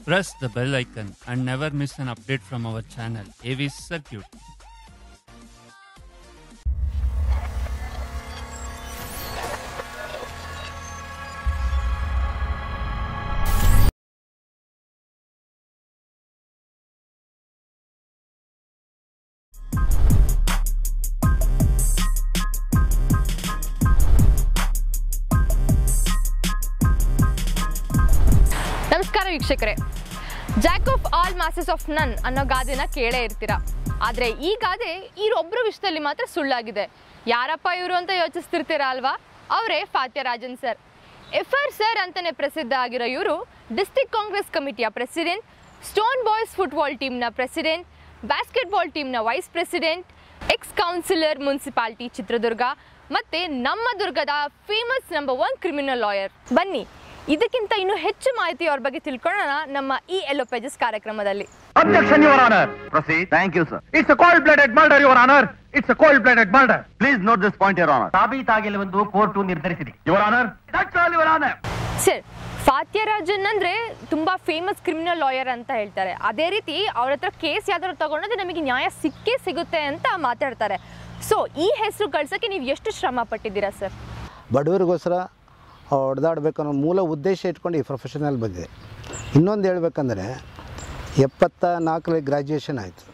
Press the bell icon and never miss an update from our channel, AV Circuit. ನಮಸ್ಕಾರ ವೀಕ್ಷಕರೇ jack of all ಮಾಸಸ್ of none ಅನ್ನೋ ಗಾದೆನ ಕೇಳೇ ಇರ್ತೀರಾ ಆದರೆ ಈ ಗಾದೆ ಇವರೊಬ್ಬರ ವಿಷಯದಲ್ಲಿ ಮಾತ್ರ ಸುಳ್ಳಾಗಿದೆ ಯಾರಪ್ಪ ಇವರು ಅಂತ ಯೋಚಿಸ್ತಿರ್ತೀರಾ ಅಲ್ವಾ ಅವರೇ Fathyarajan sir F R sir ಅಂತಾನೆ ಪ್ರಸಿದ್ಧ ಆಗಿರೋ ಇವರು ಡಿಸ್ಟಿಕ್ ಕಾಂಗ್ರೆಸ್ ಕಮಿಟಿಯ ಪ್ರೆಸಿಡೆಂಟ್ ಸ್ಟೋನ್ ಬಾಯ್ಸ್ ಫುಟ್ಬಾಲ್ ಟೀಮ್ನ ಪ್ರೆಸಿಡೆಂಟ್ ಬಾಸ್ಕೆಟ್ಬಾಲ್ ಟೀಮ್ನ vice president ex councillor municipality Chitradurga ಮತ್ತೆ ನಮ್ಮ ದುರ್ಗದ famous number one criminal lawyer ಬನ್ನಿ ಇದಕ್ಕಿಂತ ಇನ್ನೂ ಹೆಚ್ಚು ಮಾಹಿತಿ ಅವ್ರ ಬಗ್ಗೆ ತಿಳ್ಕೊಳ್ಳೋಣ ನಮ್ಮ ಈ ಎಲ್ಲೋ ಪೇಜಸ್ ಕಾರ್ಯಕ್ರಮದಲ್ಲಿ Objection, Your Honor. Proceed. Thank you, sir. It's a cold-blooded murder, Your Honor. It's a cold-blooded murder. Please note this point, Your Honor. ಸಾಬೀತಾಗಿಲ್ಲವೆಂದು ಕೋರ್ಟು ನಿರ್ಧರಿಸಿದೆ Your Honor. That's all, Your Honor. Sir Fathyarajan ಅಂದ್ರೆ ತುಂಬಾ famous criminal lawyer ಅಂತ ಹೇಳ್ತಾರೆ ಅದೇ ರೀತಿ ಅವ್ರ ಹತ್ರ ಕೇಸ್ ಯಾವ್ದಾದ್ರು ತಗೊಂಡ್ರೆ ನಮಗೆ ನ್ಯಾಯ ಸಿಕ್ಕೇ ಸಿಗುತ್ತೆ ಅಂತ ಮಾತಾಡ್ತಾರೆ ಸೊ ಈ ಹೆಸರು ಗಳಿಸೋಕೆ ನೀವು ಎಷ್ಟು ಶ್ರಮ ಪಟ್ಟಿದ್ದೀರಾ ಸರ್ ಬಡವರಿಗೋಸ್ಕರ ಹೊಡೆದಾಡಬೇಕು ಅನ್ನೋ ಮೂಲ ಉದ್ದೇಶ ಇಟ್ಕೊಂಡು ಈ ಪ್ರೊಫೆಷನಲ್ಲಿ ಬಂದಿದೆ ಇನ್ನೊಂದು ಹೇಳ್ಬೇಕಂದ್ರೆ ಎಪ್ಪತ್ತ ನಾಲ್ಕರಲ್ಲಿ ಗ್ರ್ಯಾಜುಯೇಷನ್ ಆಯಿತು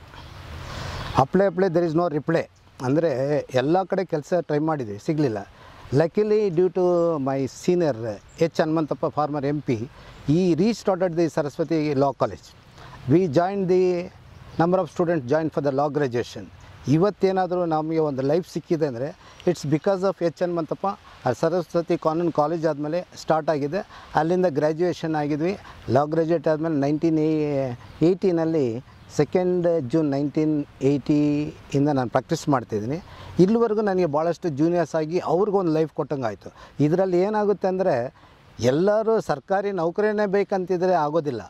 apply apply there is no reply ಅಂದರೆ ಎಲ್ಲ ಕಡೆ ಕೆಲಸ ಟ್ರೈ ಮಾಡಿದ್ವಿ ಸಿಗಲಿಲ್ಲ luckily due to my senior H Hanumanthappa former M P he restarted the Saraswati law college we join the number of student join for the law graduation ಇವತ್ತೇನಾದರೂ ನಮಗೆ ಒಂದು life ಸಿಕ್ಕಿದೆ ಅಂದರೆ it's because of H Hanumanthappa ಆ ಸರಸ್ವತಿ ಕಾನೂನು college ಆದಮೇಲೆ start ಆಗಿದೆ ಅಲ್ಲಿಂದ ಗ್ರ್ಯಾಜುಯೇಷನ್ ಆಗಿದ್ವಿ ಲಾ ಗ್ರ್ಯಾಜುಯೇಟ್ ಆದಮೇಲೆ ನೈನ್ಟೀನ್ ಏಯ್ಟೀನಲ್ಲಿ ಸೆಕೆಂಡ್ ಜೂನ್ ನೈನ್ಟೀನ್ ಏಯ್ಟಿಯಿಂದ ನಾನು ಪ್ರಾಕ್ಟೀಸ್ ಮಾಡ್ತಿದ್ದೀನಿ ಇಲ್ಲಿವರೆಗೂ ನನಗೆ ಭಾಳಷ್ಟು ಜೂನಿಯರ್ಸ್ ಆಗಿ ಅವ್ರಿಗೊಂದು ಲೈಫ್ ಕೊಟ್ಟಂಗೆ ಆಯಿತು ಇದರಲ್ಲಿ ಏನಾಗುತ್ತೆ ಅಂದರೆ ಎಲ್ಲರೂ ಸರ್ಕಾರಿ ನೌಕರಿನೇ ಬೇಕಂತಿದ್ರೆ ಆಗೋದಿಲ್ಲ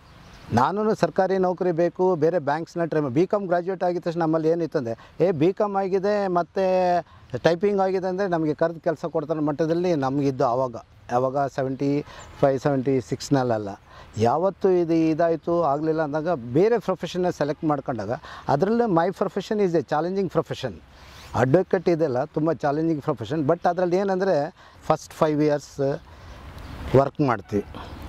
ನಾನು ಸರ್ಕಾರಿ ನೌಕರಿ ಬೇಕು ಬೇರೆ ಬ್ಯಾಂಕ್ಸ್ನ ಟ್ರೈ ಬಿ ಕಾಮ್ ಗ್ರಾಜ್ಯುಯೇಟ್ ಆಗಿದ ತಕ್ಷಣ ನಮ್ಮಲ್ಲಿ ಏನಿತ್ತು ಅಂದರೆ ಏ ಬಿ ಕಾಮ್ ಆಗಿದೆ ಮತ್ತು ಟೈಪಿಂಗ್ ಆಗಿದೆ ಅಂದರೆ ನಮಗೆ ಕರೆದು ಕೆಲಸ ಕೊಡ್ತಾರೆ ಮಟ್ಟದಲ್ಲಿ ನಮಗಿದ್ದು ಆವಾಗ ಆವಾಗ ಸೆವೆಂಟಿ ಫೈವ್ ಸೆವೆಂಟಿ ಸಿಕ್ಸ್ನಲ್ಲ ಯಾವತ್ತು ಇದು ಇದಾಯಿತು ಆಗಲಿಲ್ಲ ಅಂದಾಗ ಬೇರೆ ಪ್ರೊಫೆಷನ್ನ ಸೆಲೆಕ್ಟ್ ಮಾಡ್ಕೊಂಡಾಗ ಅದರಲ್ಲೂ my profession is a challenging profession advocate ಇದೆಲ್ಲ ತುಂಬ ಚಾಲೆಂಜಿಂಗ್ ಪ್ರೊಫೆಷನ್ ಬಟ್ ಅದರಲ್ಲಿ ಏನಂದರೆ ಫಸ್ಟ್ ಫೈವ್ ಇಯರ್ಸ್ ವರ್ಕ್ ಮಾಡ್ತೀವಿ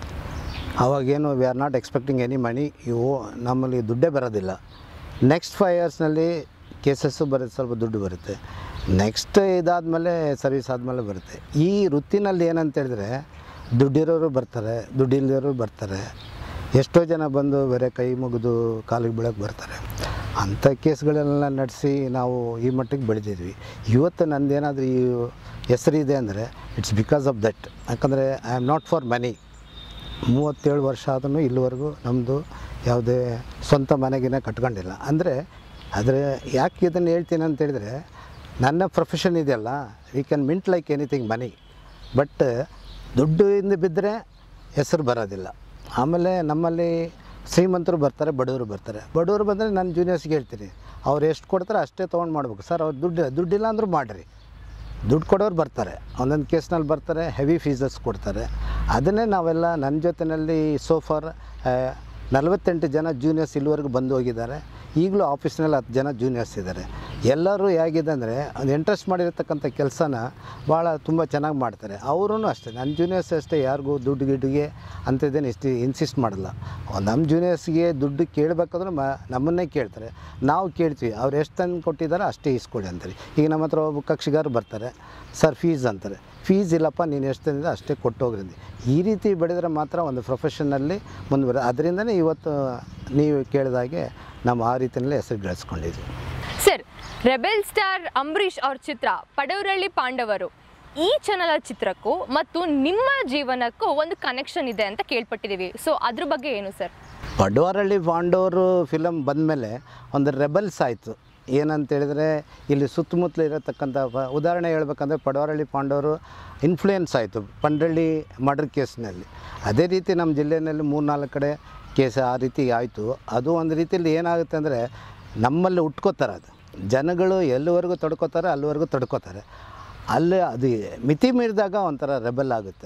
ಅವಾಗೇನು we are not expecting any money ಇವು ನಮ್ಮಲ್ಲಿ ದುಡ್ಡೇ ಬರೋದಿಲ್ಲ ನೆಕ್ಸ್ಟ್ ಫೈವ್ ಇಯರ್ಸ್ನಲ್ಲಿ ಕೇಸಸ್ಸು ಬರುತ್ತೆ ಸ್ವಲ್ಪ ದುಡ್ಡು ಬರುತ್ತೆ ನೆಕ್ಸ್ಟ್ ಇದಾದಮೇಲೆ ಸರ್ವಿಸ್ ಆದಮೇಲೆ ಬರುತ್ತೆ ಈ ವೃತ್ತಿನಲ್ಲಿ ಏನಂತ ಹೇಳಿದ್ರೆ ದುಡ್ಡಿರೋರು ಬರ್ತಾರೆ ದುಡ್ಡಿಲ್ಲದವರು ಬರ್ತಾರೆ ಎಷ್ಟೋ ಜನ ಬಂದು ಬೇರೆ ಕೈ ಮುಗಿದು ಕಾಲಿಗೆ ಬೀಳಕ್ಕೆ ಬರ್ತಾರೆ ಅಂಥ ಕೇಸ್ಗಳೆಲ್ಲ ನಡೆಸಿ ನಾವು ಈ ಮಟ್ಟಿಗೆ ಬೆಳೆದಿದ್ವಿ ಇವತ್ತು ನಂದೇನಾದರೂ ಈ ಹೆಸರಿದೆ ಅಂದರೆ ಇಟ್ಸ್ ಬಿಕಾಸ್ ಆಫ್ ದಟ್ ಯಾಕಂದರೆ I am not for money ಮೂವತ್ತೇಳು ವರ್ಷ ಆದ್ರೂ ಇಲ್ಲಿವರೆಗೂ ನಮ್ಮದು ಯಾವುದೇ ಸ್ವಂತ ಮನೆಗಿನ ಕಟ್ಕೊಂಡಿಲ್ಲ ಅಂದರೆ ಆದರೆ ಯಾಕೆ ಇದನ್ನು ಹೇಳ್ತೀನಿ ಅಂತ ಹೇಳಿದರೆ ನನ್ನ ಪ್ರೊಫೆಷನ್ ಇದೆಯಲ್ಲ we can mint like anything money but ದುಡ್ಡು ಇಂದ ಬಿದ್ದರೆ ಹೆಸರು ಬರೋದಿಲ್ಲ ಆಮೇಲೆ ನಮ್ಮಲ್ಲಿ ಶ್ರೀಮಂತರು ಬರ್ತಾರೆ ಬಡವರು ಬರ್ತಾರೆ ಬಡವರು ಬಂದರೆ ನಾನು ಜೂನಿಯರ್ಸ್ಗೆ ಹೇಳ್ತೀನಿ ಅವ್ರು ಎಷ್ಟು ಕೊಡ್ತಾರೆ ಅಷ್ಟೇ ತೊಗೊಂಡು ಮಾಡ್ಬೇಕು ಸರ್ ಅವ್ರು ದುಡ್ಡು ದುಡ್ಡಿಲ್ಲ ಅಂದರೂ ಮಾಡಿರಿ ದುಡ್ಡು ಕೊಡೋರು ಬರ್ತಾರೆ ಒಂದೊಂದು ಕೇಸ್ನಲ್ಲಿ ಬರ್ತಾರೆ ಹೆವಿ ಫೀಸಸ್ ಕೊಡ್ತಾರೆ ಅದನ್ನೇ ನಾವೆಲ್ಲ ನನ್ನ ಜೊತೆಯಲ್ಲಿ ಸೋಫಾರ್ ನಲವತ್ತೆಂಟು ಜನ ಜೂನಿಯರ್ಸ್ ಇಲ್ಲಿವರೆಗೂ ಬಂದು ಹೋಗಿದ್ದಾರೆ ಈಗಲೂ ಆಫೀಸ್ನಲ್ಲಿ ಹತ್ತು ಜನ ಜೂನಿಯರ್ಸ್ ಇದ್ದಾರೆ ಎಲ್ಲರೂ ಹೇಗಿದೆ ಅಂದರೆ ಒಂದು ಇಂಟ್ರೆಸ್ಟ್ ಮಾಡಿರ್ತಕ್ಕಂಥ ಕೆಲಸನ ಭಾಳ ತುಂಬ ಚೆನ್ನಾಗಿ ಮಾಡ್ತಾರೆ ಅವರೂ ಅಷ್ಟೇ ನನ್ನ ಜೂನಿಯರ್ಸ್ ಅಷ್ಟೇ ಯಾರಿಗೂ ದುಡ್ಡು ಗಿಡ್ಡಿಗೆ ಅಂಥದ್ದೇನು ಇಷ್ಟು ಇನ್ಸಿಸ್ಟ್ ಮಾಡಲ್ಲ ನಮ್ಮ ಜೂನಿಯರ್ಸ್ಗೆ ದುಡ್ಡು ಕೇಳಬೇಕಾದ್ರೂ ಮ ನಮ್ಮನ್ನೇ ಕೇಳ್ತಾರೆ ನಾವು ಕೇಳ್ತೀವಿ ಅವ್ರು ಎಷ್ಟು ತಂದು ಕೊಟ್ಟಿದ್ದಾರೆ ಅಷ್ಟೇ ಇಸ್ಕೊಡಿ ಅಂತಾರೆ ಈಗ ನಮ್ಮ ಹತ್ರ ಒಬ್ಬ ಕಕ್ಷಿಗಾರು ಬರ್ತಾರೆ ಸರ್ ಫೀಸ್ ಅಂತಾರೆ ಫೀಸ್ ಇಲ್ಲಪ್ಪ ನೀನು ಎಷ್ಟು ತಂದಿದೆ ಅಷ್ಟೇ ಕೊಟ್ಟೋಗ್ರಿ ಈ ರೀತಿ ಬೆಳೆದರೆ ಮಾತ್ರ ಒಂದು ಪ್ರೊಫೆಷನಲ್ಲಿ ಮುಂದುವರೆ ಅದರಿಂದನೇ ಇವತ್ತು ನೀವು ಕೇಳಿದಾಗೆ ನಾವು ಆ ರೀತಿಯಲ್ಲೇ ಹೆಸರು ಗಳಿಸ್ಕೊಂಡಿದ್ವಿ ಸರ್ ರೆಬೆಲ್ ಸ್ಟಾರ್ ಅಂಬರೀಷ್ ಅವ್ರ ಚಿತ್ರ ಪಡವರಳ್ಳಿ ಪಾಂಡವರು ಈ ಚಾನಲ್ ಚಿತ್ರಕ್ಕೂ ಮತ್ತು ನಿಮ್ಮ ಜೀವನಕ್ಕೂ ಒಂದು ಕನೆಕ್ಷನ್ ಇದೆ ಅಂತ ಕೇಳ್ಪಟ್ಟಿದ್ದೀವಿ ಸೊ ಅದ್ರ ಬಗ್ಗೆ ಏನು ಸರ್ ಪಡ್ವಾರಳ್ಳಿ ಪಾಂಡವರು ಫಿಲಮ್ ಬಂದಮೇಲೆ ಒಂದು ರೆಬಲ್ಸ್ ಆಯಿತು ಏನಂತ ಹೇಳಿದರೆ ಇಲ್ಲಿ ಸುತ್ತಮುತ್ತಲು ಇರತಕ್ಕಂಥ ಪ- ಉದಾಹರಣೆ ಹೇಳ್ಬೇಕಂದ್ರೆ ಪಡವಾರಳ್ಳಿ ಪಾಂಡವರು ಇನ್ಫ್ಲೂಯೆನ್ಸ್ ಆಯಿತು ಪಂಡ್ರಳ್ಳಿ ಮರ್ಡರ್ ಕೇಸ್ನಲ್ಲಿ ಅದೇ ರೀತಿ ನಮ್ಮ ಜಿಲ್ಲೆಯಲ್ಲಿ ಮೂರು ನಾಲ್ಕು ಕಡೆ ಕೇಸ್ ಆ ರೀತಿ ಆಯಿತು ಅದು ಒಂದು ರೀತಿಯಲ್ಲಿ ಏನಾಗುತ್ತೆ ಅಂದರೆ ನಮ್ಮಲ್ಲಿ ಉಟ್ಕೋತಾರೆ ಅದು ಜನಗಳು ಎಲ್ಲಿವರೆಗೂ ತಡ್ಕೋತಾರೆ ಅಲ್ಲಿವರೆಗೂ ತಡ್ಕೋತಾರೆ ಅಲ್ಲಿ ಅದು ಮಿತಿ ಮೀರಿದಾಗ ಒಂಥರ ರೆಬಲ್ ಆಗುತ್ತೆ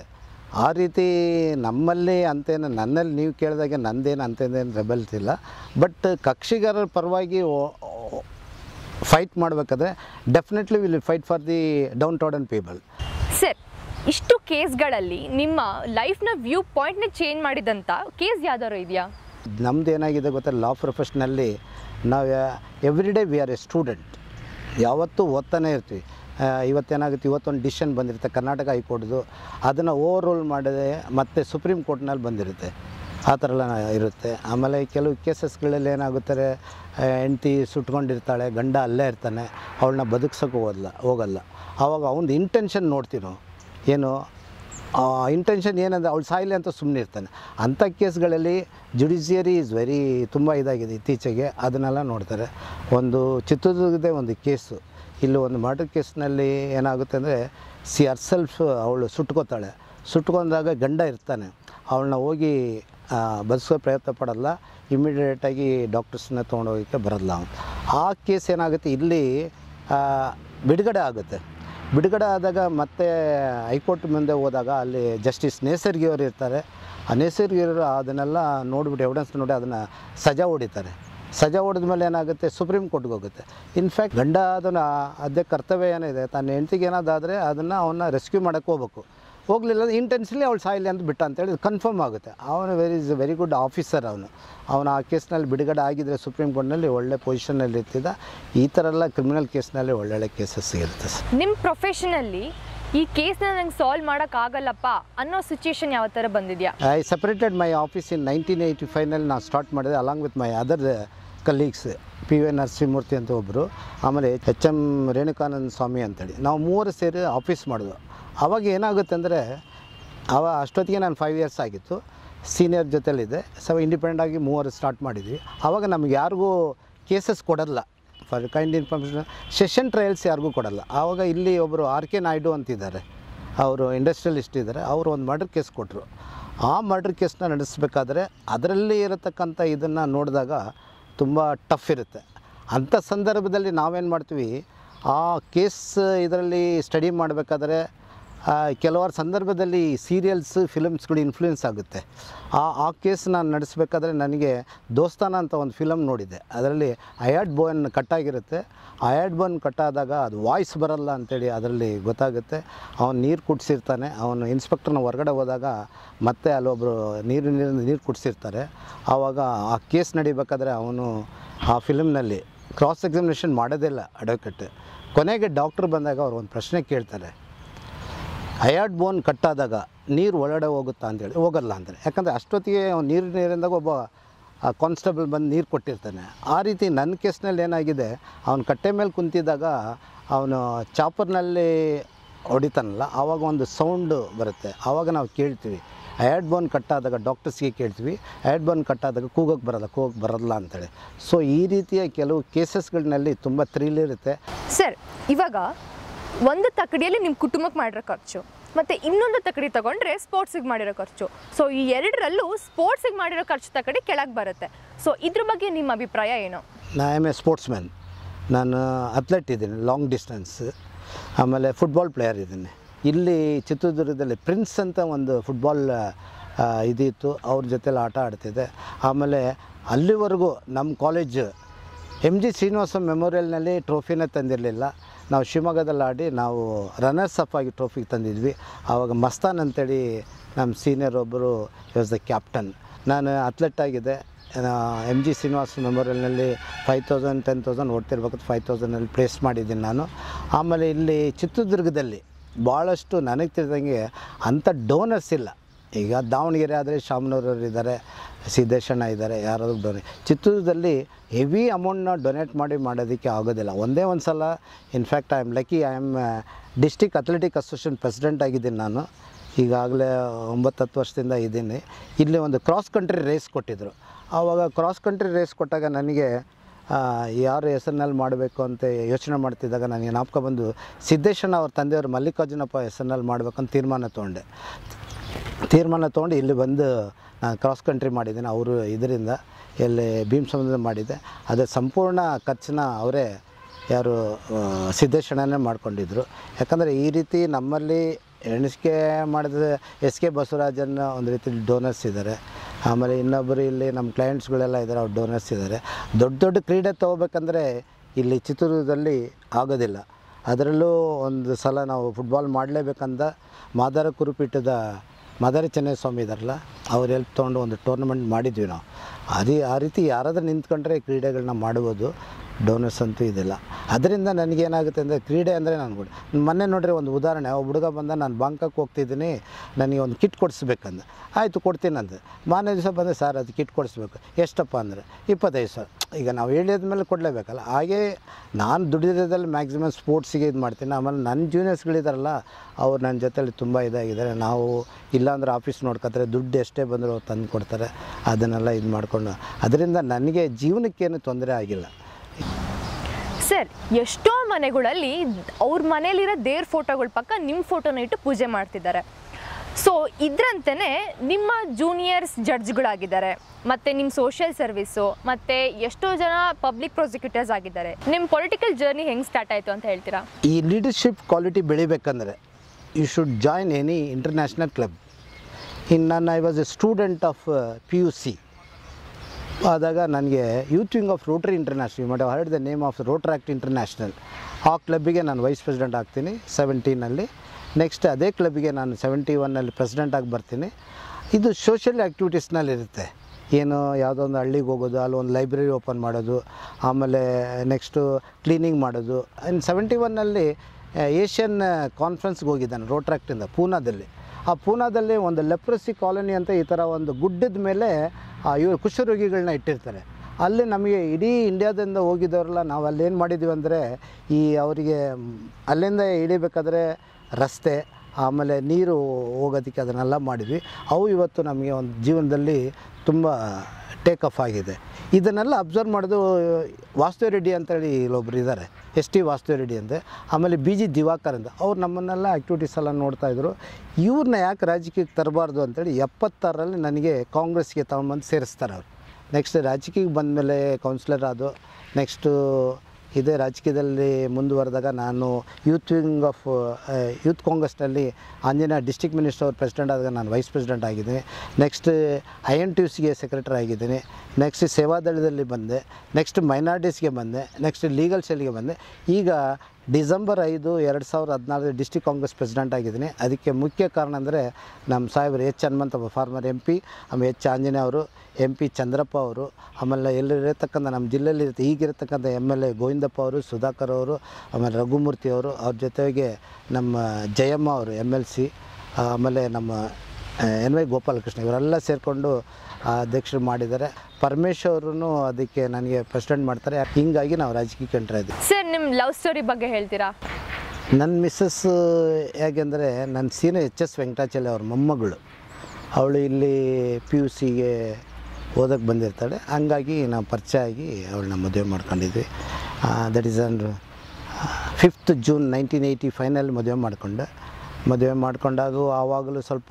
ಆ ರೀತಿ ನಮ್ಮಲ್ಲಿ ಅಂತೇನು ನನ್ನಲ್ಲಿ ನೀವು ಕೇಳಿದಾಗೆ ನಂದೇನು ಅಂತೇನು ರೆಬಲ್ಸ್ ಇಲ್ಲ ಬಟ್ ಕಕ್ಷಿಗಾರರ ಪರವಾಗಿ ಫೈಟ್ ಮಾಡಬೇಕಾದ್ರೆ definitely will fight for the downtrodden people sir ಇಷ್ಟು ಕೇಸ್ಗಳಲ್ಲಿ ನಿಮ್ಮ ಲೈಫ್ನ ವ್ಯೂ ಪಾಯಿಂಟ್ನ ಚೇಂಜ್ ಮಾಡಿದಂಥ ಕೇಸ್ ಯಾವ್ದಾರು ಇದೆಯಾ ನಮ್ದು ಏನಾಗಿದೆ ಗೊತ್ತಾ ಲಾ ಪ್ರೊಫೆಷ್ನಲ್ಲಿ ನಾವು every day we are a student ಯಾವತ್ತೂ ಓದ್ತಾನೆ ಇರ್ತೀವಿ ಆ, ಇವತ್ತೇನಾಗುತ್ತೆ ಇವತ್ತೊಂದು ಡಿಸಿಷನ್ ಬಂದಿರುತ್ತೆ ಕರ್ನಾಟಕ ಹೈಕೋರ್ಟ್ದು ಅದನ್ನು ಓವರ್ ರೂಲ್ ಮಾಡಿದೆ ಮತ್ತು ಸುಪ್ರೀಂ ಕೋರ್ಟ್ನಲ್ಲಿ ಬಂದಿರುತ್ತೆ ಆ ಥರ ಎಲ್ಲ ಇರುತ್ತೆ ಆಮೇಲೆ ಕೆಲವು ಕೇಸಸ್ಗಳಲ್ಲಿ ಏನಾಗುತ್ತಾರೆ ಹೆಂಡ್ತಿ ಸುಟ್ಕೊಂಡಿರ್ತಾಳೆ ಗಂಡ ಅಲ್ಲೇ ಇರ್ತಾನೆ ಅವಳನ್ನ ಬದುಕ್ಸೋಕೆ ಹೋಗಲ್ಲ ಹೋಗಲ್ಲ ಆವಾಗ ಅವನದು ಇಂಟೆನ್ಷನ್ ನೋಡ್ತೀವಿ ನಾವು ಏನು ಇಂಟೆನ್ಷನ್ ಏನಂದರೆ ಅವಳು ಸಾಯಿಲೆ ಅಂತ ಸುಮ್ಮನೆ ಇರ್ತಾನೆ ಅಂಥ ಕೇಸ್ಗಳಲ್ಲಿ ಜುಡಿಷಿಯರಿ ಈಸ್ ವೆರಿ ತುಂಬ ಇದಾಗಿದೆ ಇತ್ತೀಚೆಗೆ ಅದನ್ನೆಲ್ಲ ನೋಡ್ತಾರೆ ಒಂದು ಚಿತ್ರದುರ್ಗದ ಒಂದು ಕೇಸು ಇಲ್ಲಿ ಒಂದು ಮರ್ಡರ್ ಕೇಸ್ನಲ್ಲಿ ಏನಾಗುತ್ತೆ ಅಂದರೆ ಸಿ ಅರ್ಸೆಲ್ಫ್ ಅವಳು ಸುಟ್ಕೋತಾಳೆ ಸುಟ್ಕೊಂಡಾಗ ಗಂಡ ಇರ್ತಾನೆ ಅವಳನ್ನ ಹೋಗಿ ಬದುಕೋ ಪ್ರಯತ್ನ ಪಡಲ್ಲ ಇಮಿಡಿಯೇಟಾಗಿ ಡಾಕ್ಟರ್ಸ್ನ ತೊಗೊಂಡೋಗೋಕ್ಕೆ ಬರಲ್ಲ ಅವನು ಆ ಕೇಸ್ ಏನಾಗುತ್ತೆ ಇಲ್ಲಿ ಆ, ಬಿಡುಗಡೆ ಆಗುತ್ತೆ ಬಿಡುಗಡೆ ಆದಾಗ ಮತ್ತೆ ಹೈಕೋರ್ಟ್ ಮುಂದೆ ಹೋದಾಗ ಅಲ್ಲಿ ಜಸ್ಟಿಸ್ ನೇಸರ್ಗಿ ಅವರು ಇರ್ತಾರೆ ಆ ನೇಸರ್ಗಿ ಅವರು ಅದನ್ನೆಲ್ಲ ನೋಡಿಬಿಟ್ಟು ಎವಿಡೆನ್ಸ್ ನೋಡಿ ಅದನ್ನು ಸಜಾ ಹೊಡಿತಾರೆ ಸಜಾ ಹೊಡೆದ ಮೇಲೆ ಏನಾಗುತ್ತೆ ಸುಪ್ರೀಂ ಕೋರ್ಟ್ಗೆ ಹೋಗುತ್ತೆ ಇನ್ಫ್ಯಾಕ್ಟ್ ಗಂಡ ಅದನ್ನು ಅದೇ ಕರ್ತವ್ಯ ಏನಿದೆ ತನ್ನ ಹೆಂಡ್ತಿಗೆ ಏನಾದಾದರೆ ಅದನ್ನು ಅವನ್ನ ರೆಸ್ಕ್ಯೂ ಮಾಡೋಕ್ಕೆ ಹೋಗ್ಬೇಕು ಹೋಗಲಿಲ್ಲ ಇಂಟೆನ್ಸ್ಲಿ ಅವಳು ಸಾಯಿಲಿ ಅಂತ ಬಿಟ್ಟ ಅಂತೇಳಿ ಕನ್ಫರ್ಮ್ ಆಗುತ್ತೆ ಅವನು very is very good officer ಅವನು ಅವನು ಆ ಕೇಸ್ನಲ್ಲಿ ಬಿಡುಗಡೆ ಆಗಿದ್ದರೆ ಸುಪ್ರೀಂ ಕೋರ್ಟ್ನಲ್ಲಿ ಒಳ್ಳೆ ಪೊಸಿಷನಲ್ಲಿ ಇರ್ತಿದ್ದ ಈ ಥರ ಎಲ್ಲ ಕ್ರಿಮಿನಲ್ ಕೇಸ್ನಲ್ಲಿ ಒಳ್ಳೊಳ್ಳೆ ಕೇಸಸ್ ಸಿಗುತ್ತೆ ಸರ್ ನಿಮ್ಮ ಪ್ರೊಫೆಷನಲ್ಲಿ ಈ ಕೇಸ್ನ ನಂಗೆ ಸಾಲ್ವ್ ಮಾಡೋಕ್ಕಾಗಲ್ಲಪ್ಪ ಅನ್ನೋ ಸಿಚುಯೇಷನ್ ಯಾವ ಥರ ಬಂದಿದೆಯಾ I separated my office in nineteen eighty ಫೈವ್ನಲ್ಲಿ ನಾನು ಸ್ಟಾರ್ಟ್ ಮಾಡಿದೆ along with my other colleagues P V Narasimhamurthy ಅಂತ ಒಬ್ಬರು ಆಮೇಲೆ ಎಚ್ ಎಮ್ ರೇಣುಕಾನಂದ ಸ್ವಾಮಿ ಅಂತೇಳಿ ನಾವು ಮೂವರು ಸೇರಿ ಆಫೀಸ್ ಮಾಡಿದ್ವು ಆವಾಗ ಏನಾಗುತ್ತೆ ಅಂದರೆ ಅವ ಅಷ್ಟೊತ್ತಿಗೆ ನಾನು ಫೈವ್ ಇಯರ್ಸ್ ಆಗಿತ್ತು ಸೀನಿಯರ್ ಜೊತೆಲಿದ್ದೆ ಸೊ ಇಂಡಿಪೆಂಡೆಂಟ್ ಆಗಿ ಮೂವರು ಸ್ಟಾರ್ಟ್ ಮಾಡಿದ್ವಿ ಆವಾಗ ನಮ್ಗೆ ಯಾರಿಗೂ ಕೇಸಸ್ ಕೊಡಲ್ಲ for kind information session trials ಯಾರಿಗೂ ಕೊಡಲ್ಲ ಆವಾಗ ಇಲ್ಲಿ ಒಬ್ಬರು ಆರ್ ಕೆ ನಾಯ್ಡು ಅಂತಿದ್ದಾರೆ ಅವರು ಇಂಡಸ್ಟ್ರಿಯಲಿಸ್ಟ್ ಇದ್ದಾರೆ ಅವರು ಒಂದು ಮರ್ಡರ್ ಕೇಸ್ ಕೊಟ್ಟರು ಆ ಮರ್ಡರ್ ಕೇಸ್ನ ನಡೆಸಬೇಕಾದ್ರೆ ಅದರಲ್ಲಿ ಇರತಕ್ಕಂಥ ಇದನ್ನು ನೋಡಿದಾಗ ತುಂಬ ಟಫ್ ಇರುತ್ತೆ ಅಂಥ ಸಂದರ್ಭದಲ್ಲಿ ನಾವೇನು ಮಾಡ್ತೀವಿ ಆ ಕೇಸ್ ಇದರಲ್ಲಿ ಸ್ಟಡಿ ಮಾಡಬೇಕಾದ್ರೆ ಕೆಲವಾರು ಸಂದರ್ಭದಲ್ಲಿ ಸೀರಿಯಲ್ಸ್ ಫಿಲಮ್ಸ್ಗಳು ಇನ್ಫ್ಲೂಯೆನ್ಸ್ ಆಗುತ್ತೆ ಆ ಆ ಕೇಸ್ ನಾನು ನಡೆಸಬೇಕಾದ್ರೆ ನನಗೆ ದೋಸ್ತಾನ ಅಂತ ಒಂದು ಫಿಲಮ್ ನೋಡಿದ್ದೆ ಅದರಲ್ಲಿ ಅಯಾಡ್ ಬೋನ್ ಕಟ್ಟಾಗಿರುತ್ತೆ ಅಯಾಡ್ ಬೋನ್ ಕಟ್ಟಾದಾಗ ಅದು ವಾಯ್ಸ್ ಬರಲ್ಲ ಅಂತೇಳಿ ಅದರಲ್ಲಿ ಗೊತ್ತಾಗುತ್ತೆ ಅವನು ನೀರು ಕುಡಿಸಿರ್ತಾನೆ ಅವನು ಇನ್ಸ್ಪೆಕ್ಟರ್ನ ಹೊರಗಡೆ ಹೋದಾಗ ಮತ್ತೆ ಅಲ್ಲೊಬ್ಬರು ನೀರು ನೀರು ನೀರು ಕುಡಿಸಿರ್ತಾರೆ ಆವಾಗ ಆ ಕೇಸ್ ನಡಿಬೇಕಾದ್ರೆ ಅವನು ಆ ಫಿಲಮ್ನಲ್ಲಿ ಕ್ರಾಸ್ ಎಕ್ಸಾಮಿನೇಷನ್ ಮಾಡೋದಿಲ್ಲ ಅಡ್ವೊಕೇಟ್ ಕೊನೆಗೆ ಡಾಕ್ಟ್ರ್ ಬಂದಾಗ ಅವ್ರು ಒಂದು ಪ್ರಶ್ನೆ ಕೇಳ್ತಾರೆ ಅಯಾಡ್ ಬೋನ್ ಕಟ್ಟಾದಾಗ ನೀರು ಒಳಗಡೆ ಹೋಗುತ್ತಾ ಅಂತೇಳಿ ಹೋಗಲ್ಲ ಅಂತಾರೆ ಯಾಕಂದರೆ ಅಷ್ಟೊತ್ತಿಗೆ ಅವ್ನು ನೀರು ನೀರಿಂದಾಗ ಒಬ್ಬ ಕಾನ್ಸ್ಟೇಬಲ್ ಬಂದು ನೀರು ಕೊಟ್ಟಿರ್ತಾನೆ ಆ ರೀತಿ ನನ್ನ ಕೇಸ್ನಲ್ಲಿ ಏನಾಗಿದೆ ಅವನು ಕಟ್ಟೆ ಮೇಲೆ ಕುಂತಿದ್ದಾಗ ಅವನು ಚಾಪರ್ನಲ್ಲಿ ಹೊಡಿತಾನಲ್ಲ ಆವಾಗ ಒಂದು ಸೌಂಡು ಬರುತ್ತೆ ಆವಾಗ ನಾವು ಕೇಳ್ತೀವಿ ಅಯಾಡ್ ಬೋನ್ ಕಟ್ಟಾದಾಗ ಡಾಕ್ಟರ್ಸ್ಗೆ ಕೇಳ್ತೀವಿ ಅಯಾಡ್ ಬೋನ್ ಕಟ್ಟಾದಾಗ ಕೂಗೋಕ್ಕೆ ಬರಲ್ಲ ಕೂಗೋಕ್ಕೆ ಬರಲ್ಲ ಅಂತೇಳಿ ಸೊ ಈ ರೀತಿಯ ಕೆಲವು ಕೇಸಸ್ಗಳಲ್ಲಿ ತುಂಬ ಥ್ರಿಲ್ ಇರುತ್ತೆ ಸರ್ ಇವಾಗ ಒಂದು ತಕಡಿಯಲ್ಲಿ ನಿಮ್ಮ ಕುಟುಂಬಕ್ಕೆ ಮಾಡಿರೋ ಖರ್ಚು ಮತ್ತು ಇನ್ನೊಂದು ತಕಡಿ ತಗೊಂಡ್ರೆ ಸ್ಪೋರ್ಟ್ಸಿಗೆ ಮಾಡಿರೋ ಖರ್ಚು ಸೊ ಈ ಎರಡರಲ್ಲೂ ಸ್ಪೋರ್ಟ್ಸಿಗೆ ಮಾಡಿರೋ ಖರ್ಚು ತಕಡಿ ಕೆಳಗೆ ಬರುತ್ತೆ ಸೊ ಇದ್ರ ಬಗ್ಗೆ ನಿಮ್ಮ ಅಭಿಪ್ರಾಯ ಏನು ನಾ ಆಮ್ ಎ ಸ್ಪೋರ್ಟ್ಸ್ ಮ್ಯಾನ್ ನಾನು ಅಥ್ಲೆಟ್ ಇದ್ದೀನಿ ಲಾಂಗ್ ಡಿಸ್ಟೆನ್ಸ್ ಆಮೇಲೆ ಫುಟ್ಬಾಲ್ ಪ್ಲೇಯರ್ ಇದ್ದೀನಿ ಇಲ್ಲಿ ಚಿತ್ರದುರ್ಗದಲ್ಲಿ ಪ್ರಿನ್ಸ್ ಅಂತ ಒಂದು ಫುಟ್ಬಾಲ್ ಇದಿತ್ತು ಅವ್ರ ಜೊತೆಲಿ ಆಟ ಆಡ್ತಿದ್ದೆ ಆಮೇಲೆ ಅಲ್ಲಿವರೆಗೂ ನಮ್ಮ ಕಾಲೇಜ್ ಎಮ್ ಜಿ ಶ್ರೀನಿವಾಸ ಮೆಮೋರಿಯಲ್ನಲ್ಲಿ ಟ್ರೋಫಿನೇ ತಂದಿರಲಿಲ್ಲ ನಾವು ಶಿವಮೊಗ್ಗದಲ್ಲಿ ಆಡಿ ನಾವು ರನ್ನರ್ಸ್ ಅಪ್ ಆಗಿ ಟ್ರೋಫಿ ತಂದಿದ್ವಿ ಆವಾಗ ಮಸ್ತಾನ್ ಅಂತೇಳಿ ನಮ್ಮ ಸೀನಿಯರ್ ಒಬ್ಬರು ವಾಸ್ ದ ಕ್ಯಾಪ್ಟನ್ ನಾನು ಅಥ್ಲೆಟ್ ಆಗಿದೆ ಎಮ್ ಜಿ ಶ್ರೀನಿವಾಸ ಮೆಮೋರಿಯಲ್ನಲ್ಲಿ ಫೈವ್ ತೌಸಂಡ್ ಟೆನ್ ತೌಸಂಡ್ ಓಡ್ತಿರ್ಬೇಕು ಫೈವ್ ತೌಸಂಡಲ್ಲಿ ಪ್ಲೇಸ್ ಮಾಡಿದ್ದೀನಿ ನಾನು ಆಮೇಲೆ ಇಲ್ಲಿ ಚಿತ್ರದುರ್ಗದಲ್ಲಿ ಭಾಳಷ್ಟು ನನಗೆ ತಿಳಿದಂಗೆ ಅಂಥ ಡೋನರ್ಸ್ ಇಲ್ಲ ಈಗ ದಾವಣಗೆರೆ ಆದರೆ ಶಾಮನೂರವ್ರು ಇದ್ದಾರೆ ಸಿದ್ದೇಶಣ್ಣ ಇದ್ದಾರೆ ಯಾರಾದರೂ ಡೊನೇ ಚಿತ್ರದುರ್ಗದಲ್ಲಿ ಹೆವಿ ಅಮೌಂಟ್ನ ಡೊನೇಟ್ ಮಾಡಿ ಮಾಡೋದಕ್ಕೆ ಆಗೋದಿಲ್ಲ ಒಂದೇ ಒಂದು ಸಲ in fact I am lucky I am district athletic association president ಆಗಿದ್ದೀನಿ ನಾನು ಈಗಾಗಲೇ ಒಂಬತ್ತು ಹತ್ತು ವರ್ಷದಿಂದ ಇದ್ದೀನಿ ಇಲ್ಲಿ ಒಂದು ಕ್ರಾಸ್ ಕಂಟ್ರಿ ರೇಸ್ ಕೊಟ್ಟಿದ್ದರು ಆವಾಗ ಕ್ರಾಸ್ ಕಂಟ್ರಿ ರೇಸ್ ಕೊಟ್ಟಾಗ ನನಗೆ ಆ, ಯಾರ ಹೆಸರಿನಲ್ಲಿ ಮಾಡಬೇಕು ಅಂತ ಯೋಚನೆ ಮಾಡ್ತಿದ್ದಾಗ ನನಗೆ ಜ್ಞಾಪಕ ಬಂದು ಸಿದ್ದೇಶಣ್ಣ ಅವ್ರ ತಂದೆಯವರು ಮಲ್ಲಿಕಾರ್ಜುನಪ್ಪ ಹೆಸರಿನಲ್ಲಿ ಮಾಡ್ಬೇಕಂತ ತೀರ್ಮಾನ ತೊಗೊಂಡೆ ತೀರ್ಮಾನ ತೊಗೊಂಡು ಇಲ್ಲಿ ಬಂದು ನಾನು ಕ್ರಾಸ್ ಕಂಟ್ರಿ ಮಾಡಿದ್ದೀನಿ ಅವರು ಇದರಿಂದ ಇಲ್ಲಿ ಭೀಮ್ ಸಮುದ್ರ ಮಾಡಿದ್ದೆ ಅದರ ಸಂಪೂರ್ಣ ಖರ್ಚನ್ನ ಅವರೇ ಯಾರು ಆ, ಸಿದ್ದೇಶಣ್ಣನೇ ಮಾಡ್ಕೊಂಡಿದ್ರು ಯಾಕಂದರೆ ಈ ರೀತಿ ನಮ್ಮಲ್ಲಿ ಎಣಿಕೆ ಮಾಡಿದ್ರೆ ಎಸ್ ಕೆ ಬಸವರಾಜನ್ ಒಂದು ರೀತಿ ಡೋನರ್ಸ್ ಇದ್ದಾರೆ ಆಮೇಲೆ ಇನ್ನೊಬ್ಬರು ಇಲ್ಲಿ ನಮ್ಮ ಕ್ಲೈಂಟ್ಸ್ಗಳೆಲ್ಲ ಇದ್ದಾರೆ ಅವ್ರು ಡೋನರ್ಸ್ ಇದ್ದಾರೆ ದೊಡ್ಡ ದೊಡ್ಡ ಕ್ರೀಡೆ ತೊಗೋಬೇಕಂದ್ರೆ ಇಲ್ಲಿ ಚಿತ್ರದುರ್ಗದಲ್ಲಿ ಆಗೋದಿಲ್ಲ ಅದರಲ್ಲೂ ಒಂದು ಸಲ ನಾವು ಫುಟ್ಬಾಲ್ ಮಾಡಲೇಬೇಕಂದ ಮಾದಾರ ಕುರುಪೀಠದ ಮಾದಾರಿ ಚೆನ್ನೈ ಸ್ವಾಮಿ ಇದ್ದಾರಲ್ಲ ಅವ್ರ ಹೆಲ್ಪ್ ತೊಗೊಂಡು ಒಂದು ಟೂರ್ನಮೆಂಟ್ ಮಾಡಿದ್ವಿ ನಾವು ಅದೇ ಆ ರೀತಿ ಯಾರಾದರೂ ನಿಂತ್ಕೊಂಡ್ರೆ ಕ್ರೀಡೆಗಳನ್ನ ಮಾಡ್ಬೋದು ಡೋನರ್ಸ್ ಅಂತೂ ಇದಿಲ್ಲ ಅದರಿಂದ ನನಗೇನಾಗುತ್ತೆ ಅಂದರೆ ಕ್ರೀಡೆ ಅಂದರೆ ನನಗೆ ಮೊನ್ನೆ ನೋಡ್ರಿ ಒಂದು ಉದಾಹರಣೆ ಒಬ್ಬ ಹುಡುಗ ಬಂದ ನಾನು ಬಾಂಕಾಕ್ ಹೋಗ್ತಿದ್ದೀನಿ ನನಗೆ ಒಂದು ಕಿಟ್ ಕೊಡಿಸ್ಬೇಕಂದ ಆಯಿತು ಕೊಡ್ತೀನಿ ಅಂದೆ ಮಾರನೇ ದಿವಸ ಬಂದೆ ಸರ್ ಅದು ಕಿಟ್ ಕೊಡಿಸ್ಬೇಕು ಎಷ್ಟಪ್ಪ ಅಂದರೆ ಇಪ್ಪತ್ತೈದು ಸಾವಿರ ಈಗ ನಾವು ಹೇಳಿದ ಮೇಲೆ ಕೊಡಲೇಬೇಕಲ್ಲ ಹಾಗೇ ನಾನು ದುಡಿಯೋದ್ರಲ್ಲಿ ಮ್ಯಾಕ್ಸಿಮಮ್ ಸ್ಪೋರ್ಟ್ಸಿಗೆ ಇದು ಮಾಡ್ತೀನಿ ಆಮೇಲೆ ನನ್ನ ಜೂನಿಯರ್ಸ್ಗಳಿದಾರಲ್ಲ ಅವ್ರು ನನ್ನ ಜೊತೆಲಿ ತುಂಬ ಇದಾಗಿದ್ದಾರೆ ನಾವು ಇಲ್ಲಾಂದ್ರೆ ಆಫೀಸ್ ನೋಡ್ಕೊತಾರೆ ದುಡ್ಡು ಎಷ್ಟೇ ಬಂದರೂ ಅವ್ರು ತಂದು ಕೊಡ್ತಾರೆ ಅದನ್ನೆಲ್ಲ ಇದು ಮಾಡಿಕೊಂಡು ಅದರಿಂದ ನನಗೆ ಜೀವನಕ್ಕೇನು ತೊಂದರೆ ಆಗಿಲ್ಲ ಸರ್ ಎಷ್ಟೋ ಮನೆಗಳಲ್ಲಿ ಅವ್ರ ಮನೇಲಿರೋ ದೇವ್ರ ಫೋಟೋಗಳ ಪಕ್ಕ ನಿಮ್ಮ ಫೋಟೋನ ಇಟ್ಟು ಪೂಜೆ ಮಾಡ್ತಿದ್ದಾರೆ ಸೊ ಇದರಂತೆಯೇ ನಿಮ್ಮ ಜೂನಿಯರ್ಸ್ ಜಡ್ಜ್ಗಳಾಗಿದ್ದಾರೆ ಮತ್ತು ನಿಮ್ಮ ಸೋಷಿಯಲ್ ಸರ್ವಿಸು ಮತ್ತು ಎಷ್ಟೋ ಜನ ಪಬ್ಲಿಕ್ ಪ್ರಾಸಿಕ್ಯೂಟರ್ಸ್ ಆಗಿದ್ದಾರೆ ನಿಮ್ಮ ಪೊಲಿಟಿಕಲ್ ಜರ್ನಿ ಹೆಂಗೆ ಸ್ಟಾರ್ಟ್ ಆಯಿತು ಅಂತ ಹೇಳ್ತೀರಾ ಈ ಲೀಡರ್ಶಿಪ್ ಕ್ವಾಲಿಟಿ ಬೆಳಿಬೇಕಂದ್ರೆ you should join any international club ಇನ್ನು ನಾನು I was a student of P U C ಆದಾಗ ನನಗೆ youth wing of Rotary international ಮಾಡಿ heard the name of Rotaract international ಆ ಕ್ಲಬ್ಬಿಗೆ ನಾನು ವೈಸ್ ಪ್ರೆಸಿಡೆಂಟ್ ಆಗ್ತೀನಿ ಸೆವೆಂಟೀನಲ್ಲಿ ನೆಕ್ಸ್ಟ್ ಅದೇ ಕ್ಲಬ್ಬಿಗೆ ನಾನು ಸೆವೆಂಟಿ ಒನ್ನಲ್ಲಿ ಪ್ರೆಸಿಡೆಂಟಾಗಿ ಬರ್ತೀನಿ ಇದು ಸೋಷಿಯಲ್ ಆ್ಯಕ್ಟಿವಿಟೀಸ್ನಲ್ಲಿ ಇರುತ್ತೆ ಏನು ಯಾವುದೋ ಒಂದು ಹಳ್ಳಿಗೆ ಹೋಗೋದು ಅಲ್ಲಿ ಒಂದು ಲೈಬ್ರರಿ ಓಪನ್ ಮಾಡೋದು ಆಮೇಲೆ ನೆಕ್ಸ್ಟು ಕ್ಲೀನಿಂಗ್ ಮಾಡೋದು ಇನ್ನು ಸೆವೆಂಟಿ ಒನ್ನಲ್ಲಿ ಏಷ್ಯನ್ ಕಾನ್ಫರೆನ್ಸ್ಗೆ ಹೋಗಿದ್ದಾನೆ ರೋಟ್ರಾಕ್ಟಿಂದ ಪೂನಾದಲ್ಲಿ ಆ ಪೂನಾದಲ್ಲಿ ಒಂದು ಲೆಪ್ರಸಿ ಕಾಲೋನಿ ಅಂತ ಈ ಥರ ಒಂದು ಗುಡ್ಡದ ಮೇಲೆ ಆ ಇವರು ಕುಷ್ಠರೋಗಿಗಳನ್ನ ಇಟ್ಟಿರ್ತಾರೆ ಅಲ್ಲಿ ನಮಗೆ ಇಡೀ ಇಂಡಿಯಾದಿಂದ ಹೋಗಿದ್ದವರೆಲ್ಲ ನಾವು ಅಲ್ಲೇನು ಮಾಡಿದ್ವಿ ಅಂದರೆ ಈ ಅವರಿಗೆ ಮ್, ಅಲ್ಲಿಂದ ಇಳಿಬೇಕಾದ್ರೆ ರಸ್ತೆ ಆಮೇಲೆ ನೀರು ಹೋಗೋದಕ್ಕೆ ಅದನ್ನೆಲ್ಲ ಮಾಡಿದ್ವಿ ಅವು ಇವತ್ತು ನಮಗೆ ಒಂದು ಜೀವನದಲ್ಲಿ ತುಂಬ ಟೇಕ್ ಆಫ್ ಆಗಿದೆ ಇದನ್ನೆಲ್ಲ ಅಬ್ಸರ್ವ್ ಮಾಡೋದು ವಾಸ್ತವ ರೆಡ್ಡಿ ಅಂತೇಳಿ ಇಲ್ಲೊಬ್ರು ಇದ್ದಾರೆ ಎಸ್ ಟಿ ವಾಸ್ತವ ರೆಡ್ಡಿ ಅಂತೆ ಆಮೇಲೆ ಬಿ ಜಿ ದಿವಾಕರ್ ಅಂತ ಅವ್ರು ನಮ್ಮನ್ನೆಲ್ಲ ಆ್ಯಕ್ಟಿವಿಟೀಸ್ ಎಲ್ಲ ನೋಡ್ತಾಯಿದ್ರು ಇವ್ರನ್ನ ಯಾಕೆ ರಾಜಕೀಯಕ್ಕೆ ತರಬಾರ್ದು ಅಂತೇಳಿ ಎಪ್ಪತ್ತಾರರಲ್ಲಿ ನನಗೆ ಕಾಂಗ್ರೆಸ್ಗೆ ತಗೊಂಬಂದು ಸೇರಿಸ್ತಾರೆ ಅವರು ನೆಕ್ಸ್ಟ್ ರಾಜಕೀಯಕ್ಕೆ ಬಂದಮೇಲೆ ಕೌನ್ಸಿಲರ್ ಆದು ನೆಕ್ಸ್ಟು ಇದೇ ರಾಜಕೀಯದಲ್ಲಿ ಮುಂದುವರೆದಾಗ ನಾನು ಯೂತ್ ವಿಂಗ್ ಆಫ್ ಯೂತ್ ಕಾಂಗ್ರೆಸ್ನಲ್ಲಿ ಆಂಜನೇಯ ಡಿಸ್ಟಿಕ್ ಮಿನಿಸ್ಟರ್ ಅವ್ರ ಪ್ರೆಸಿಡೆಂಟ್ ಆದಾಗ ನಾನು ವೈಸ್ ಪ್ರೆಸಿಡೆಂಟ್ ಆಗಿದ್ದೀನಿ next I N T U ಸಿಗೆ ಸೆಕ್ರೆಟರಿ ಆಗಿದ್ದೀನಿ ನೆಕ್ಸ್ಟ್ ಸೇವಾದಳದಲ್ಲಿ ಬಂದೆ ನೆಕ್ಸ್ಟ್ ಮೈನಾರಿಟೀಸ್ಗೆ ಬಂದೆ ನೆಕ್ಸ್ಟ್ ಲೀಗಲ್ ಸೆಲ್ಗೆ ಬಂದೆ ಈಗ ಡಿಸೆಂಬರ್ ಐದು ಎರಡು ಸಾವಿರದ ಹದಿನಾಲ್ಕು ಡಿಸ್ಟಿಕ್ ಕಾಂಗ್ರೆಸ್ ಪ್ರೆಸಿಡೆಂಟ್ ಆಗಿದ್ದೀನಿ ಅದಕ್ಕೆ ಮುಖ್ಯ ಕಾರಣ ಅಂದರೆ ನಮ್ಮ ಸಾಹೇಬರು H Hanumanthappa former M P ಆಮೇಲೆ ಎಚ್ ಆಂಜನೇಯ ಅವರು ಎಂ ಪಿ ಚಂದ್ರಪ್ಪ ಅವರು ಆಮೇಲೆ ಎಲ್ಲಿರತಕ್ಕಂಥ ನಮ್ಮ ಜಿಲ್ಲೆಯಲ್ಲಿ ಇರುತ್ತೆ ಈಗಿರತಕ್ಕಂಥ ಎಮ್ ಎಲ್ ಎ ಗೋವಿಂದಪ್ಪ ಅವರು ಸುಧಾಕರ್ ಅವರು ಆಮೇಲೆ ರಘುಮೂರ್ತಿ ಅವರು ಅವ್ರ ಜೊತೆಗೆ ನಮ್ಮ ಜಯಮ್ಮ ಅವರು ಎಮ್ ಎಲ್ ಸಿ ಆಮೇಲೆ ನಮ್ಮ ಎನ್ ವೈ ಗೋಪಾಲಕೃಷ್ಣ ಇವರೆಲ್ಲ ಸೇರಿಕೊಂಡು ಅಧ್ಯಕ್ಷರು ಮಾಡಿದ್ದಾರೆ ಪರಮೇಶ್ವರನು ಅದಕ್ಕೆ ನನಗೆ ಪ್ರೆಸಿಡೆಂಟ್ ಮಾಡ್ತಾರೆ ಹಿಂಗಾಗಿ ನಾವು ರಾಜಕೀಯಕ್ಕೆ ಎಂಟ್ರ್ ಇದ್ದೀವಿ ಸರ್ ನಿಮ್ಮ ಲವ್ ಸ್ಟೋರಿ ಬಗ್ಗೆ ಹೇಳ್ತೀರಾ ನನ್ನ ಮಿಸ್ಸಸ್ ಹೇಗೆಂದರೆ ನನ್ನ ಸೀನಿಯರ್ ಎಚ್ ಎಸ್ ವೆಂಕಟಾಚಲ ಅವ್ರ ಮೊಮ್ಮಗಳು ಅವಳು ಇಲ್ಲಿ ಪಿ ಯು ಸಿಗೆ ಓದಕ್ಕೆ ಬಂದಿರ್ತಾಳೆ ಹಂಗಾಗಿ ನಾವು ಪರಿಚಯ ಆಗಿ ಅವಳನ್ನ ಮದುವೆ ಮಾಡ್ಕೊಂಡಿದ್ವಿ that is and fifth June nineteen eighty finally ಮದುವೆ ಮಾಡಿಕೊಂಡೆ ಮದುವೆ ಮಾಡ್ಕೊಂಡಾಗ ಆವಾಗಲೂ ಸ್ವಲ್ಪ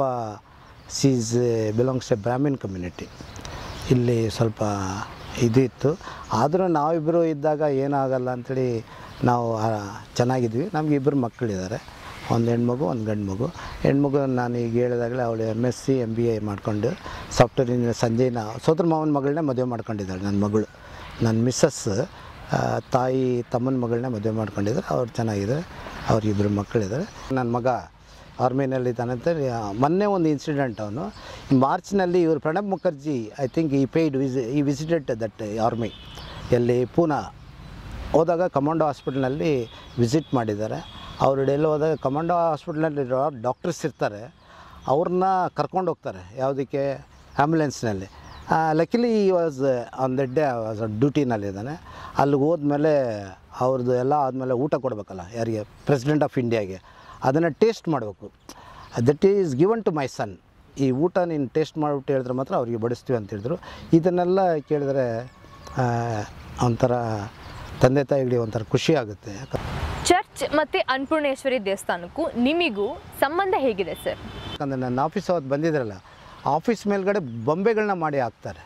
she's belongs a Brahmin community ಇಲ್ಲಿ ಸ್ವಲ್ಪ ಇದು ಇತ್ತು ಆದರೂ ನಾವಿಬ್ಬರು ಇದ್ದಾಗ ಏನಾಗಲ್ಲ ಅಂಥೇಳಿ ನಾವು ಆ, ಚೆನ್ನಾಗಿದ್ವಿ ನಮ್ಗೆ ಇಬ್ಬರು ಮಕ್ಕಳಿದ್ದಾರೆ ಒಂದು ಹೆಣ್ಮಗು ಒಂದು ಗಂಡು ಮಗು ಹೆಣ್ಮಗು ನಾನು ಈಗ ಹೇಳಿದಾಗಲೇ ಅವಳು M S C M B A ಮಾಡ್ಕೊಂಡು ಸಾಫ್ಟ್ವೇರ್ ಇಂಜಿನಿಯರ್ ಸಂಜೆನ ಸೋದರ ಮಾವನ ಮಗಳನ್ನೇ ಮದುವೆ ಮಾಡ್ಕೊಂಡಿದ್ದಾಳೆ ನನ್ನ ಮಗಳು ನನ್ನ ಮಿಸ್ಸಸ್ ಆ, ತಾಯಿ ತಮ್ಮನ ಮಗಳನ್ನೇ ಮದುವೆ ಮಾಡ್ಕೊಂಡಿದ್ದಾರೆ ಅವ್ರು ಚೆನ್ನಾಗಿದ್ದಾರೆ ಅವ್ರಿಬ್ಬರು ಮಕ್ಕಳಿದ್ದಾರೆ ನನ್ನ ಮಗ ಆರ್ಮಿನಲ್ಲಿ ಇದ್ದಾನಂತ ಮೊನ್ನೆ ಒಂದು ಇನ್ಸಿಡೆಂಟ್ ಅವನು ಮಾರ್ಚ್ನಲ್ಲಿ ಇವರು Pranab Mukherjee I think he paid visit he visited that army ಎಲ್ಲಿ ಪೂನಾ ಹೋದಾಗ ಕಮಾಂಡೋ ಹಾಸ್ಪಿಟ್ಲ್ನಲ್ಲಿ ವಿಸಿಟ್ ಮಾಡಿದ್ದಾರೆ ಅವರು ಡೆಲ್ಲಿ ಹೋದಾಗ ಕಮಾಂಡೋ ಹಾಸ್ಪಿಟ್ಲಲ್ಲಿರೋ ಡಾಕ್ಟರ್ಸ್ ಇರ್ತಾರೆ ಅವ್ರನ್ನ ಕರ್ಕೊಂಡು ಹೋಗ್ತಾರೆ ಯಾವುದಕ್ಕೆ ಆ್ಯಂಬುಲೆನ್ಸ್ನಲ್ಲಿ luckily he was on the day was ಡ್ಯೂಟಿನಲ್ಲಿದ್ದಾನೆ ಅಲ್ಲಿಗೆ ಹೋದ್ಮೇಲೆ ಅವ್ರದ್ದು ಎಲ್ಲ ಆದಮೇಲೆ ಊಟ ಕೊಡಬೇಕಲ್ಲ ಯಾರಿಗೆ ಪ್ರೆಸಿಡೆಂಟ್ ಆಫ್ ಇಂಡಿಯಾಗೆ ಅದನ್ನು ಟೇಸ್ಟ್ ಮಾಡಬೇಕು that is given to my son ಈ ಊಟ ನೀನು ಟೇಸ್ಟ್ ಮಾಡಿಬಿಟ್ಟು ಹೇಳಿದ್ರೆ ಮಾತ್ರ ಅವ್ರಿಗೆ ಬಡಿಸ್ತೀವಿ ಅಂತ ಹೇಳಿದ್ರು ಇದನ್ನೆಲ್ಲ ಕೇಳಿದ್ರೆ ಆ, ಒಂಥರ ತಂದೆ ತಾಯಿಗಳಿಗೆ ಒಂಥರ ಖುಷಿ ಆಗುತ್ತೆ ಚರ್ಚ್ ಮತ್ತು ಅನ್ನಪೂರ್ಣೇಶ್ವರಿ ದೇವಸ್ಥಾನಕ್ಕೂ ನಿಮಿಗೂ ಸಂಬಂಧ ಹೇಗಿದೆ ಸರ್ ಯಾಕಂದರೆ ನನ್ನ ಆಫೀಸ್ ಅವತ್ತು ಬಂದಿದ್ರಲ್ಲ ಆಫೀಸ್ ಮೇಲ್ಗಡೆ ಬೊಂಬೆಗಳನ್ನ ಮಾಡಿ ಹಾಕ್ತಾರೆ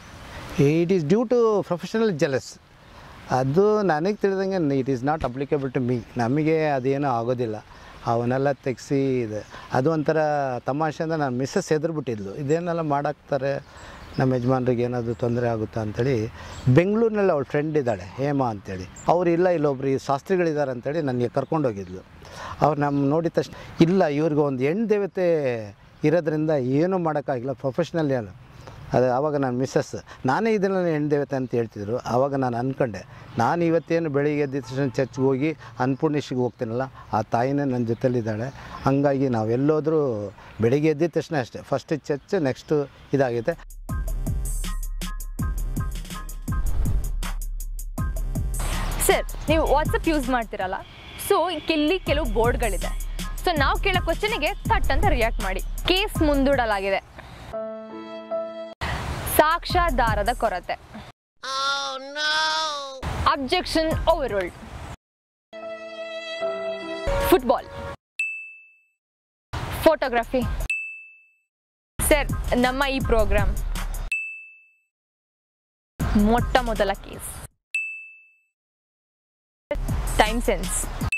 it is due to professional jealous ಅದು ನನಗೆ ತಿಳಿದಂಗೆ it is not applicable to me ನಮಗೆ ಅದೇನೂ ಆಗೋದಿಲ್ಲ ಅವನ್ನೆಲ್ಲ ತೆಗೆಸಿ ಇದೆ ಅದು ಒಂಥರ ತಮಾಷೆ ಅಂದರೆ ನಾನು ಮಿಸ್ಸಸ್ ಎದುರುಬಿಟ್ಟಿದ್ಲು ಇದೇನೆಲ್ಲ ಮಾಡಾಕ್ತಾರೆ ನಮ್ಮ ಯಜಮಾನ್ರಿಗೆ ಏನಾದರೂ ತೊಂದರೆ ಆಗುತ್ತಾ ಅಂತೇಳಿ ಬೆಂಗಳೂರಿನಲ್ಲಿ ಅವಳ ಫ್ರೆಂಡ್ ಇದ್ದಾಳೆ ಹೇಮಾ ಅಂತೇಳಿ ಅವ್ರು ಇಲ್ಲ ಇಲ್ಲೊಬ್ರು ಈ ಶಾಸ್ತ್ರಿಗಳಿದ್ದಾರೆ ಅಂತೇಳಿ ನನಗೆ ಕರ್ಕೊಂಡೋಗಿದ್ಲು ಅವ್ರು ನಮ್ಮ ನೋಡಿದ ತಕ್ಷಣ ಇಲ್ಲ ಇವ್ರಿಗೆ ಒಂದು ಹೆಣ್ಣು ದೇವತೆ ಇರೋದ್ರಿಂದ ಏನೂ ಮಾಡೋಕ್ಕಾಗಿಲ್ಲ ಪ್ರೊಫೆಷ್ನಲ್ ಏನು ಅದು ಆವಾಗ ನಾನು ಮಿಸ್ಸಸ್ ನಾನೇ ಇದನ್ನು ಹೆಣ್ಣು ದೇವತೆ ಅಂತ ಹೇಳ್ತಿದ್ರು ಆವಾಗ ನಾನು ಅಂದ್ಕೊಂಡೆ ನಾನು ಇವತ್ತೇನು ಬೆಳಿಗ್ಗೆ ಎದ್ದ ತಕ್ಷಣ ಚರ್ಚ್ಗೆ ಹೋಗಿ ಅನ್ನಪೂರ್ಣೇಶ್ಗೆ ಹೋಗ್ತೀನಲ್ಲ ಆ ತಾಯಿನೇ ನನ್ನ ಜೊತೆಲಿದ್ದಾಳೆ ಹಂಗಾಗಿ ನಾವು ಎಲ್ಲೋದ್ರೂ ಬೆಳಿಗ್ಗೆ ಎದ್ದ ತಕ್ಷಣ ಅಷ್ಟೇ ಫಸ್ಟ್ ಚರ್ಚ್ ನೆಕ್ಸ್ಟು ಇದಾಗಿದೆ ಸರ್ ನೀವು ವಾಟ್ಸಪ್ ಯೂಸ್ ಮಾಡ್ತಿರಲ್ಲ ಸೊ ಇಲ್ಲಿ ಕೆಲವು ಬೋರ್ಡ್ಗಳಿದೆ ಸೊ ನಾವು ಕೇಳೋ ಕ್ವಶನಿಗೆ ಥಟ್ ಅಂತ ರಿಯಾಕ್ಟ್ ಮಾಡಿ ಕೇಸ್ ಮುಂದೂಡಲಾಗಿದೆ ಸಾಕ್ಷ್ಯಾಧಾರದ ಕೊರತೆ objection overruled football photography sir ನಮ್ಮ ಈ ಪ್ರೋಗ್ರಾಮ್ ಮೊಟ್ಟ ಮೊದಲ ಕೇಸ್ ಟೈಮ್ ಸೆನ್ಸ್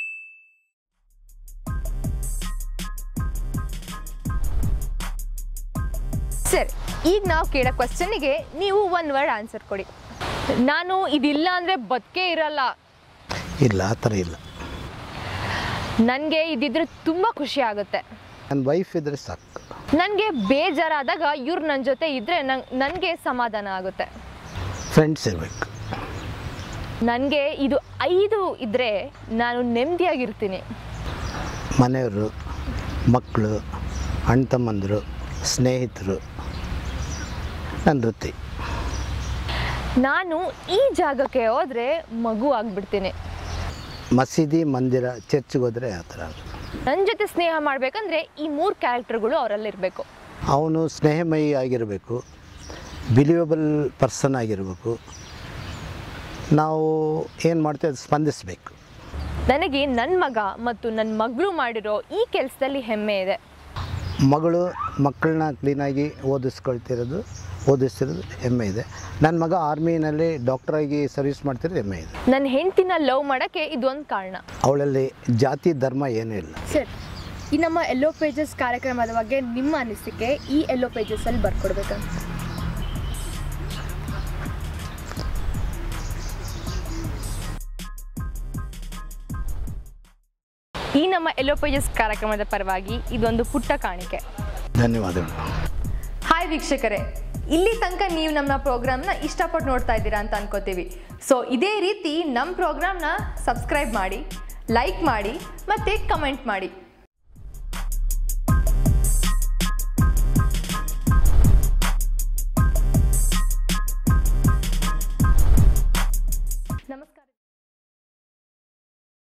ಸರ್ ಈಗ ನಾವು ಕೇಳೋ ಕ್ವಶನಿಗೆ ನೀವು ಒನ್ ವರ್ಡ್ ಆನ್ಸರ್ ಕೊಡಿ ನಾನು ಇದಿಲ್ಲ ಅಂದರೆ ಬದುಕೇ ಇರಲ್ಲ ಇಲ್ಲ ಆ ಥರ ಇಲ್ಲ ನನಗೆ ಇದಿದ್ರೆ ತುಂಬ ಖುಷಿ ಆಗುತ್ತೆ ನನ್ನ ವೈಫ್ ಇದ್ದರೆ ಸಾಕು ನನಗೆ ಬೇಜಾರಾದಾಗ ಇವ್ರು ನನ್ನ ಜೊತೆ ಇದ್ದರೆ ನಂಗೆ ನನಗೆ ಸಮಾಧಾನ ಆಗುತ್ತೆ ಫ್ರೆಂಡ್ಸ್ ಇರಬೇಕು ನನಗೆ ಇದು ಐದು ಇದ್ದರೆ ನಾನು ನೆಮ್ಮದಿಯಾಗಿರ್ತೀನಿ ಮನೆಯವರು ಮಕ್ಕಳು ಅಣ್ಣ ತಮ್ಮಂದರು ಸ್ನೇಹಿತರು ನನ್ನ ವೃತ್ತಿ ನಾನು ಈ ಜಾಗಕ್ಕೆ ಹೋದರೆ ಮಗು ಆಗಿಬಿಡ್ತೀನಿ ಮಸೀದಿ ಮಂದಿರ ಚರ್ಚ್ಗೆ ಹೋದರೆ ಆ ಥರ ಆಗುತ್ತೆ ನನ್ನ ಜೊತೆ ಸ್ನೇಹ ಮಾಡಬೇಕಂದ್ರೆ ಈ ಮೂರು ಕ್ಯಾರೆಕ್ಟರ್ಗಳು ಅವರಲ್ಲಿರಬೇಕು ಅವನು ಸ್ನೇಹಮಯಿ ಆಗಿರಬೇಕು ಬಿಲಿಯಬಲ್ ಪರ್ಸನ್ ಆಗಿರಬೇಕು ನಾವು ಏನು ಮಾಡ್ತೀವಿ ಅದು ಸ್ಪಂದಿಸಬೇಕು ನನಗೆ ನನ್ನ ಮಗ ಮತ್ತು ನನ್ನ ಮಗಳು ಮಾಡಿರೋ ಈ ಕೆಲಸದಲ್ಲಿ ಹೆಮ್ಮೆ ಇದೆ ಮಗಳು ಮಕ್ಕಳನ್ನ ಕ್ಲೀನಾಗಿ ಓದಿಸ್ಕೊಳ್ತಿರೋದು ಓದಿಸ್ತಿರೋದು ಹೆಮ್ಮೆ ಇದೆ ನನ್ನ ಮಗ ಆರ್ಮಿನಲ್ಲಿ ಡಾಕ್ಟ್ರಾಗಿ ಸರ್ವಿಸ್ ಮಾಡ್ತಿರೋದು ಹೆಮ್ಮೆ ಇದೆ ನನ್ನ ಹೆಂಡತಿನ ಲವ್ ಮಾಡೋಕ್ಕೆ ಇದೊಂದು ಕಾರಣ ಅವಳಲ್ಲಿ ಜಾತಿ ಧರ್ಮ ಏನೂ ಇಲ್ಲ ಸರ್ ಈ ನಮ್ಮ ಎಲ್ಲೋ ಪೇಜಸ್ ಕಾರ್ಯಕ್ರಮದ ಬಗ್ಗೆ ನಿಮ್ಮ ಅನಿಸಿಕೆ ಈ ಎಲ್ಲೋ ಪೇಜಸ್ಸಲ್ಲಿ ಬರ್ಕೊಡ್ಬೇಕಂತ ಈ ನಮ್ಮ ಎಲ್ಲೋ ಪೇಜಸ್ ಕಾರ್ಯಕ್ರಮದ ಪರವಾಗಿ ಇದೊಂದು ಪುಟ್ಟ ಕಾಣಿಕೆ ಧನ್ಯವಾದಗಳು ಹಾಯ್ ವೀಕ್ಷಕರೇ ಇಲ್ಲಿ ತನಕ ನೀವು ನಮ್ಮ ಪ್ರೋಗ್ರಾಮ್ನ ಇಷ್ಟಪಟ್ಟು ನೋಡ್ತಾ ಇದ್ದೀರಾ ಅಂತ ಅನ್ಕೋತೀವಿ ಸೊ ಇದೇ ರೀತಿ ನಮ್ಮ ಪ್ರೋಗ್ರಾಮ್ನ ಸಬ್ಸ್ಕ್ರೈಬ್ ಮಾಡಿ ಲೈಕ್ ಮಾಡಿ ಮತ್ತು ಕಮೆಂಟ್ ಮಾಡಿ